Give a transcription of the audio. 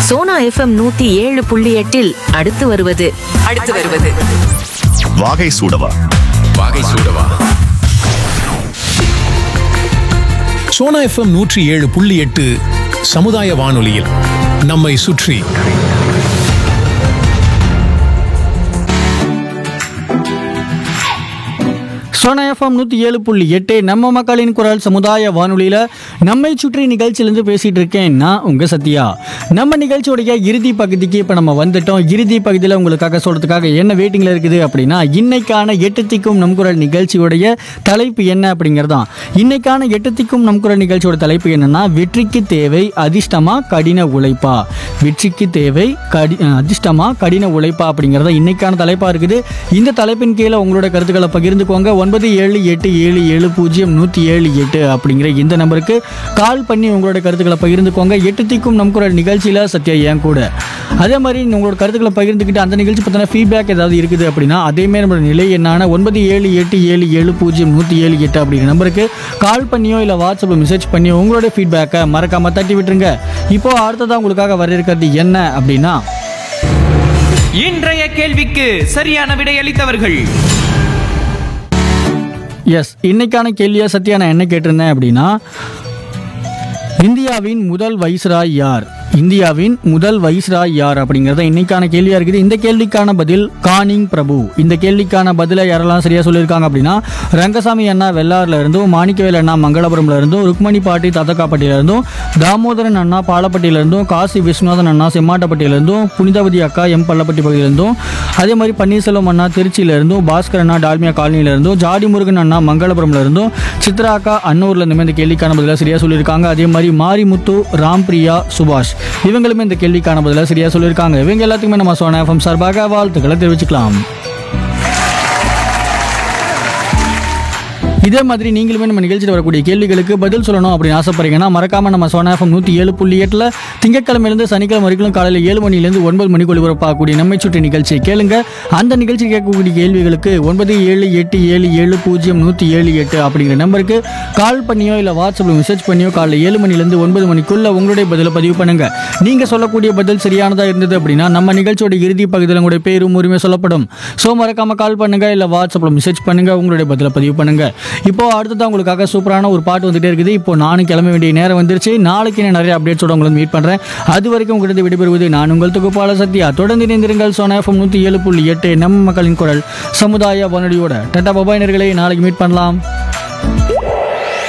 Sona FM நூத்தி ஏழு புள்ளி எட்டில் அடுத்து வருவது அடுத்து வருவது வாகை சூடவா வாகை சூடவா சோனா எஃப்எம் நூற்றி ஏழு புள்ளி எட்டு சமுதாய வானொலியில் நம்மை சுற்றி சோனா எஃப்எம் நூற்றி ஏழு புள்ளி எட்டு நம்ம மக்களின் குரல் சமுதாய வானொலியில் நம்மை சுற்றி நிகழ்ச்சியிலேருந்து பேசிகிட்டு இருக்கேன் நான் உங்கள் சத்யா நம்ம நிகழ்ச்சியோடைய இறுதி பகுதிக்கு இப்போ நம்ம வந்துட்டோம் இறுதி பகுதியில் உங்களுக்காக சொல்கிறதுக்காக என்ன வெயிட்டிங்கில் இருக்குது அப்படின்னா இன்னைக்கான எட்டுத்திக்கும் நம் குரல் நிகழ்ச்சியோடைய தலைப்பு என்ன அப்படிங்கிறதான் இன்னைக்கான எட்டுத்திக்கும் நம் குரல் நிகழ்ச்சியோட தலைப்பு என்னன்னா வெற்றிக்கு தேவை அதிர்ஷ்டமா கடின உழைப்பா வெற்றிக்கு தேவை கடி அதிர்ஷ்டமா கடின உழைப்பா அப்படிங்கிறத இன்னைக்கான தலைப்பாக இருக்குது இந்த தலைப்பின் கீழே உங்களோட கருத்துக்களை பகிர்ந்துக்கோங்க ஒன்பது ஏழு எட்டு ஏழு ஏழு பூஜ்ஜியம் நூற்றி ஏழு எட்டு அப்படிங்கிற இந்த நம்பருக்கு கால் பண்ணி உங்களோட கருத்துக்களை பகிர்ந்துக்கோங்க எட்டு திக்கும் நம் குரல் நிகழ்ச்சியில் சத்யா ஏன் கூட அதே மாதிரி உங்களோட கருத்துக்களை பகிர்ந்துக்கிட்டு அந்த நிகழ்ச்சி பற்றின ஃபீட்பேக் ஏதாவது இருக்குது அப்படின்னா அதேமாதிரி நம்மளோட நிலை என்னான ஒன்பது ஏழு எட்டு ஏழு ஏழு பூஜ்ஜியம் நூற்றி ஏழு எட்டு அப்படிங்கிற நம்பருக்கு கால் பண்ணியோ இல்லை வாட்ஸ்அப்பில் மெசேஜ் பண்ணியோ உங்களோட ஃபீட்பேக்கை மறக்காம தட்டி விட்டுருங்க இப்போ அடுத்ததாக உங்களுக்காக வர இருக்கிறது என்ன அப்படின்னா இன்றைய கேள்விக்கு சரியான விடையளித்தவர்கள் எஸ் இன்னைக்கான கேள்வியா சத்யா நான் என்ன கேட்டிருந்தேன் அப்படின்னா இந்தியாவின் முதல் வைஸ்ராய் யார் இந்தியாவின் முதல் வைஸ்ராய் யார் அப்படிங்கிறத இன்னைக்கான கேள்வியா இருக்குது இந்த கேள்விக்கான பதில் கானிங் பிரபு இந்த கேள்விக்கான பதிலை யாரெல்லாம் சரியா சொல்லியிருக்காங்க அப்படின்னா ரங்கசாமி அண்ணா வெள்ளாறுல இருந்தும் மாணிக்கவேல் அண்ணா மங்களபுரம்ல இருந்தும் ருக்மணி பாட்டி தத்தக்காப்பட்டியில இருந்தும் தாமோதரன் அண்ணா பாலப்பட்டியில இருந்தும் காசி விஸ்வநாதன் அண்ணா செம்மாட்டப்பட்டியில இருந்தும் புனிதவதி அக்கா எம் பள்ளப்பட்டி பகுதியில இருந்தும் அதே மாதிரி பன்னீர்செல்வம் அண்ணா திருச்சியில இருந்தும் பாஸ்கர் அண்ணா டால்மியா காலனியில இருந்தும் ஜாடி முருகன் அண்ணா மங்களபுரம்ல இருந்தும் சித்ரா அக்கா அன்னூர்ல இருந்துமே இந்த கேள்விக்கான பதிலாக சரியா சொல்லியிருக்காங்க அதே மாதிரி மாரிமுத்து ராம்பிரியா சுபாஷ் இவங்களுமே இந்த கேள்விக்கான பதிலாக சரியா சொல்லியிருக்காங்க இவங்க எல்லாத்துக்குமே நம்ம சோனா எஃப்எம் சார்பாக வாழ்த்துக்களை தெரிவிச்சுக்கலாம் இதே மாதிரி நீங்களுமே நம்ம நிகழ்ச்சியில் வரக்கூடிய கேள்விகளுக்கு பதில் சொல்லணும் அப்படின்னு ஆசைப்படுறீங்கன்னா மறக்காம நம்ம சோனா எஃப்எம் நூற்றி ஏழு புள்ளி எட்டில் திங்கட்கிழமையிலேருந்து சனிக்கிழமை வரைக்கும் காலையில் ஏழு மணிலேருந்து ஒன்பது மணிக்கு ஒளிபரப்பாகக்கூடிய நம்மை சுற்றி நிகழ்ச்சியை கேளுங்க அந்த நிகழ்ச்சி கேட்கக்கூடிய கேள்விகளுக்கு ஒன்பது ஏழு எட்டு ஏழு ஏழு பூஜ்ஜியம் நூற்றி ஏழு எட்டு அப்படிங்கிற நம்பருக்கு கால் பண்ணியோ இல்லை வாட்ஸ்அப்பில் மெசேஜ் பண்ணியோ காலையில் ஏழு மணிலேருந்து ஒன்பது மணிக்குள்ள உங்களுடைய பதிலை பதிவு பண்ணுங்க நீங்க சொல்லக்கூடிய பதில் சரியானதா இருந்தது அப்படின்னா நம்ம நிகழ்ச்சியோட இறுதி பகுதியில் உங்களுடைய பேரும் உரிமை சொல்லப்படும் ஸோ மறக்காம கால் பண்ணுங்க இல்லை வாட்ஸ்அப்பில் மெசேஜ் பண்ணுங்க உங்களுடைய பதிலை பதிவு பண்ணுங்க இப்போ அடுத்ததான் உங்களுக்காக சூப்பரான ஒரு பாட்டு வந்துட்டே இருக்குது இப்போ நானும் கிளம்ப வேண்டிய நேரம் வந்துருச்சு நாளைக்கு நான் நிறைய அப்டேட்ஸோட உங்களை மீட் பண்றேன் அது வரைக்கும் உங்கள்கிட்ட விடைபெறுவது நான் உங்கள் தொகுப்பாளர் சத்யா தொடர்ந்து இணைந்திருங்கள் சோனா எஃப்எம் நூற்றி ஏழு புள்ளி எட்டு நம்ம மக்களின் குரல் சமுதாய வானொலியோட டட்டா பபாயினர்களை நாளைக்கு மீட் பண்ணலாம்